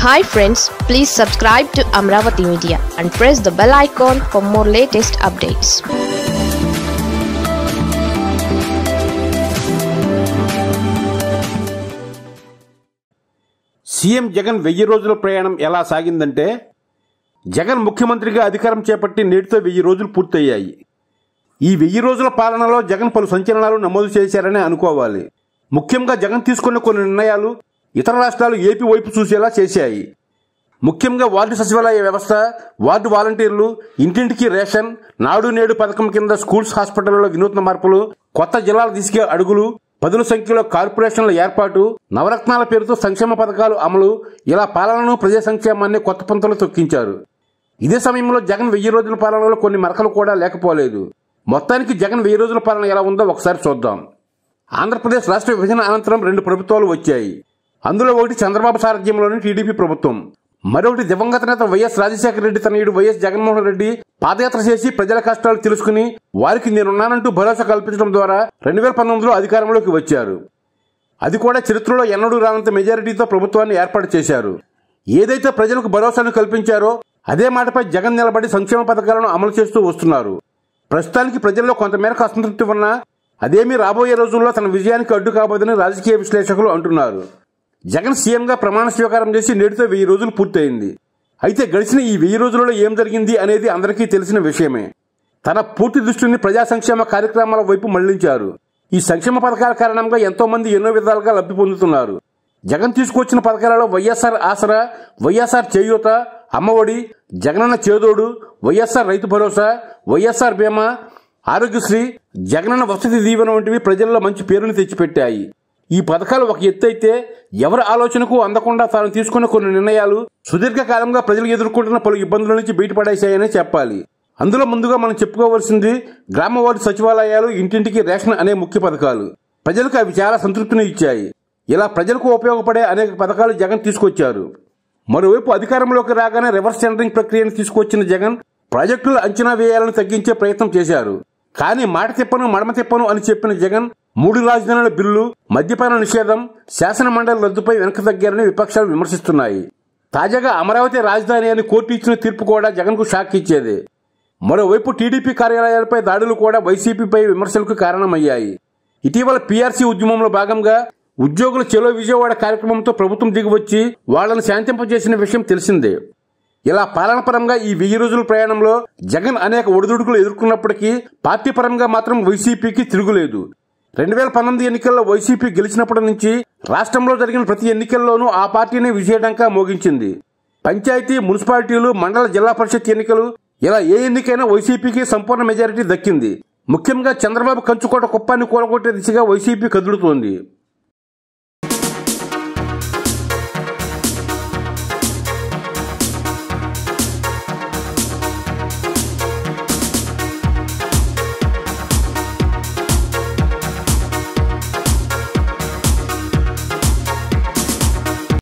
hi friends please subscribe to Amaravati media and press the bell icon for more latest updates CM Jagan వెయ్యి రోజుల ప్రయాణం ఎలా సాగిందంటే జగన్ ముఖ్యమంత్రిగా అధికారం చేపట్టి నేటితో వెయ్యి రోజులు పూర్తయ్యాయి ఈ వెయ్యి రోజుల పాలనలో జగన్ పలు సంచలనాలు నమోదు చేశారని అనుకోవాలి ముఖ్యంగా జగన్ తీసుకున్న కొన్ని నిర్ణయాలు ఇతర రాష్ట్రాలు ఏపీ వైపు చూసేలా చేశాయి ముఖ్యంగా వార్డు సచివాలయ వ్యవస్థ వార్డు వాలంటీర్లు ఇంటింటికి రేషన్ నాడు నేడు పథకం కింద స్కూల్స్ హాస్పిటల్లో వినూత్న మార్పులు కొత్త జిల్లాలు తీసుకే అడుగులు పదుల సంఖ్యలో కార్పొరేషన్ల ఏర్పాటు నవరత్నాల పేరుతో సంక్షేమ పథకాలు అమలు ఇలా పాలనను ప్రజా సంక్షేమాన్ని కొత్త పంతలు తొక్కించారు ఇదే సమయంలో జగన్ వెయ్యి రోజుల పాలనలో కొన్ని మరకలు కూడా లేకపోలేదు మొత్తానికి జగన్ వెయ్యి రోజుల పాలన ఎలా ఉందో ఒకసారి చూద్దాం ఆంధ్రప్రదేశ్ రాష్ట్ర విభజన అనంతరం రెండు ప్రభుత్వాలు వచ్చాయి అందులో ఒకటి చంద్రబాబు సారథ్యంలోని టీడీపీ ప్రభుత్వం మరొకటి దివంగత నేత వైఎస్ రాజశేఖర రెడ్డి తనయుడు వైఎస్ జగన్మోహన్ రెడ్డి పాదయాత్ర చేసి ప్రజల కష్టాలు తెలుసుకుని వారికి నేనున్నానంటూ భరోసా కల్పించడం ద్వారా రెండు వేల పంతొమ్మిదిలో అధికారంలోకి వచ్చారు అది కూడా చరిత్రలో ఎన్నడూ రానంత మెజారిటీతో ప్రభుత్వాన్ని ఏర్పాటు చేశారు ఏదైతే ప్రజలకు భరోసాను కల్పించారో అదే మాటపై జగన్ నిలబడి సంక్షేమ పథకాలను అమలు చేస్తూ వస్తున్నారు ప్రస్తుతానికి ప్రజల్లో కొంతమేరకు అసంతృప్తి ఉన్నా అదేమీ రాబోయే రోజుల్లో తన విజయానికి అడ్డు కాబోదని రాజకీయ విశ్లేషకులు అంటున్నారు జగన్ సీఎంగా ప్రమాణ స్వీకారం చేసి నేటితో వెయ్యి రోజులు పూర్తయింది అయితే గడిచిన ఈ వెయ్యి రోజులలో ఏం జరిగింది అనేది అందరికీ తెలిసిన విషయమే తన పూర్తి దృష్టిని ప్రజా సంక్షేమ కార్యక్రమాల వైపు మళ్లించారు ఈ సంక్షేమ పథకాల కారణంగా ఎంతో మంది ఎన్నో విధాలుగా లబ్ధి పొందుతున్నారు జగన్ తీసుకొచ్చిన పథకాలలో వైఎస్ఆర్ ఆసరా వైఎస్ఆర్ చేయూత అమ్మఒడి జగనన్న చేదోడు వైఎస్ఆర్ రైతు భరోసా వైఎస్ఆర్ బీమా ఆరోగ్యశ్రీ జగనన్న వసతి దీవెన వంటివి ప్రజల్లో మంచి పేరుని తెచ్చిపెట్టాయి ఈ పథకాలు ఒక ఎత్తు అయితే ఎవరి ఆలోచనకు అందకుండా తాను తీసుకున్న కొన్ని నిర్ణయాలు సుదీర్ఘకాలంగా ప్రజలు ఎదుర్కొంటున్న పలు ఇబ్బందుల నుంచి బయటపడేశాయని చెప్పాలి అందులో ముందుగా మనం చెప్పుకోవాల్సింది గ్రామ వార్డు సచివాలయాలు ఇంటింటికి రేషన్ అనే ముఖ్య పథకాలు ప్రజలకు అవి చాలా సంతృప్తిని ఇచ్చాయి ఇలా ప్రజలకు ఉపయోగపడే అనేక పథకాలు జగన్ తీసుకొచ్చారు మరోవైపు అధికారంలోకి రాగానే రివర్స్ టెండరింగ్ ప్రక్రియను తీసుకొచ్చిన జగన్ ప్రాజెక్టుల అంచనా వ్యయాలను తగ్గించే ప్రయత్నం చేశారు కానీ మాట తిప్పను మడమ తిప్పను అని చెప్పిన జగన్ మూడు రాజధానుల బిల్లు మద్యపాన నిషేధం శాసన మండలి రద్దుపై వెనక్కి తగ్గారని విపక్షాలు విమర్శిస్తున్నాయి తాజాగా అమరావతి రాజధాని అని కోర్టు ఇచ్చిన తీర్పు కూడా జగన్ కు షాక్ ఇచ్చేదే మరోవైపు టీడీపీ కార్యాలయాలపై దాడులు కూడా వైసీపీపై విమర్శలకు కారణమయ్యాయి ఇటీవల పీఆర్సీ ఉద్యమంలో భాగంగా ఉద్యోగుల చెలో విజయవాడ కార్యక్రమంతో ప్రభుత్వం దిగివచ్చి వాళ్లను శాంతింపజేసిన విషయం తెలిసిందే ఇలా పాలనపరంగా ఈ వెయ్యి రోజుల ప్రయాణంలో జగన్ అనేక ఒడిదుడుకులు ఎదుర్కొన్నప్పటికీ పార్టీ పరంగా మాత్రం వైసీపీకి తిరుగులేదు రెండు వేల పంతొమ్మిది ఎన్నికల్లో వైసీపీ గెలిచినప్పటి నుంచి రాష్ట్రంలో జరిగిన ప్రతి ఎన్నికల్లోనూ ఆ పార్టీని విజయడంకా మోగించింది పంచాయతీ మున్సిపాలిటీలు మండల జిల్లా పరిషత్ ఎన్నికలు ఇలా ఏ ఎన్నికైనా వైసీపీకి సంపూర్ణ మెజారిటీ దక్కింది ముఖ్యంగా చంద్రబాబు కంచుకోట కుప్పాన్ని కూలగొట్టే దిశగా వైసీపీ కదులుతోంది